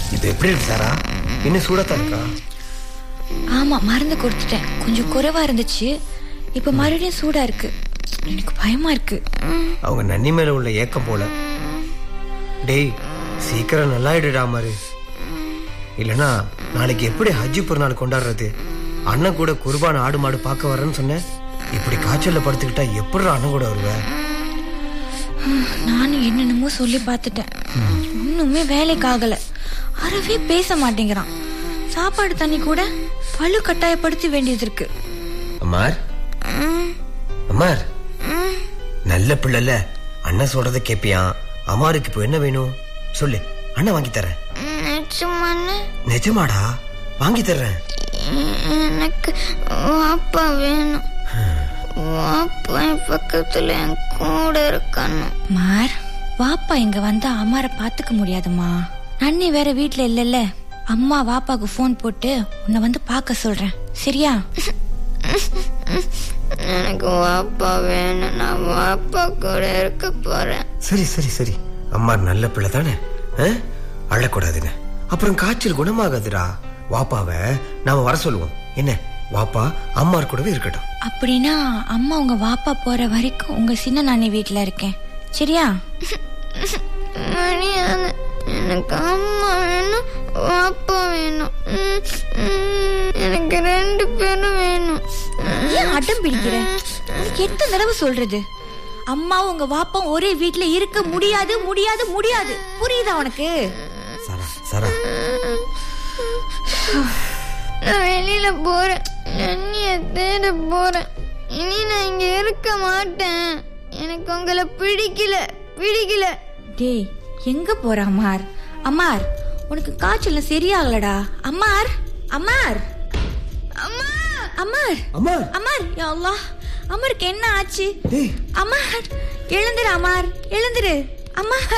இது எப்படி இருக்கு சாரா இன்னும் சூடாத்தான் இருக்கா ஆமா மருந்து கொடுத்துட்டேன் கொஞ்சம் குறைவா இருந்துச்சு இப்ப மறுபடியும் சூடா இருக்கு எனக்கு பயமா இருக்கு அவங்க நன்னி மேல உள்ள ஏக்கம் போல டேய் சீக்கிரம் நல்லாயிடுடா மாதிரி இல்லனா நாளைக்கு எப்படி ஹஜ்ஜி பிறநாள் கொண்டாடுறது அண்ணன் கூட குர்பான ஆடு மாடு பார்க்க வரேன்னு சொன்னேன் இப்படி காய்ச்சல்ல படுத்துக்கிட்டா எப்படி அண்ணன் கூட வருவ நானும் என்னென்னமோ சொல்லி பார்த்துட்டேன் ஒண்ணுமே வேலைக்கு ஆகல அறவே பேச மாட்டேங்கிறான் சாப்பாடு தண்ணி கூட பழு கட்டாயப்படுத்த வேண்டியது இருக்கு அம்மார் அம்மார் நல்ல பிள்ளைல அண்ணன் சொல்றத கேப்பியான் அம்மாருக்கு இப்போ என்ன வேணும் சொல்லு அண்ணன் வாங்கி தரேன் நிச்சயமான நிஜமாடா வாங்கி தர்றேன் எனக்கு அப்பா வேணும் அப்பா என் பக்கத்துல என் கூட இருக்கணும் மார் வாப்பா இங்க வந்தா அம்மாரை பாத்துக்க முடியாதுமா நன்னி வேற வீட்ல இல்லல்ல அம்மா வாப்பாக்கு ஃபோன் போட்டு உன்னை வந்து பார்க்க சொல்றேன் சரியா எனக்கு அப்பா வேணும் நான் அப்பா கூட இருக்க போறேன் சரி சரி சரி அம்மார் நல்ல பிள்ளை தானே ஆ? அழக்கூடாதுன்னு அப்புறம் காய்ச்சல் குணமாகாதுடா வாப்பாவை நாம வர சொல்லுவோம் என்ன வாப்பா அம்மார் கூடவே இருக்கட்டும் அப்படின்னா அம்மா உங்க வாப்பா போற வரைக்கும் உங்க சின்ன நானி வீட்ல இருக்கேன் சரியா முடியாது எனக்கு அம்மா வேணும் அப்பா வேணும் உம், உம், எனக்கு ரெண்டு பேரும் வேணும் ஏன் அடம் பிடிக்கிற உனக்கு எத்தனை தடவை சொல்றது அம்மாவும் உங்க வாப்பாவும் ஒரே வீட்ல இருக்க முடியாது முடியாது முடியாது புரியுதா உனக்கு சரா சரா நான் வெளியில போறேன் அண்ணிய தேட போறேன் இனி நான் இங்க இருக்க மாட்டேன் எனக்கு உங்களை பிடிக்கல பிடிக்கல டேய் எங்க போற அம்மார் அம்மார் உனக்கு காய்ச்சல் சரியாகலடா அம்மார் அம்மார் அம்மா அம்மார் அம்மார் அம்மார் யா அல்லாஹ் அம்மாருக்கு என்ன ஆச்சு டேய் அம்மார் எழுந்துரு அம்மார் எழுந்துரு அம்மார்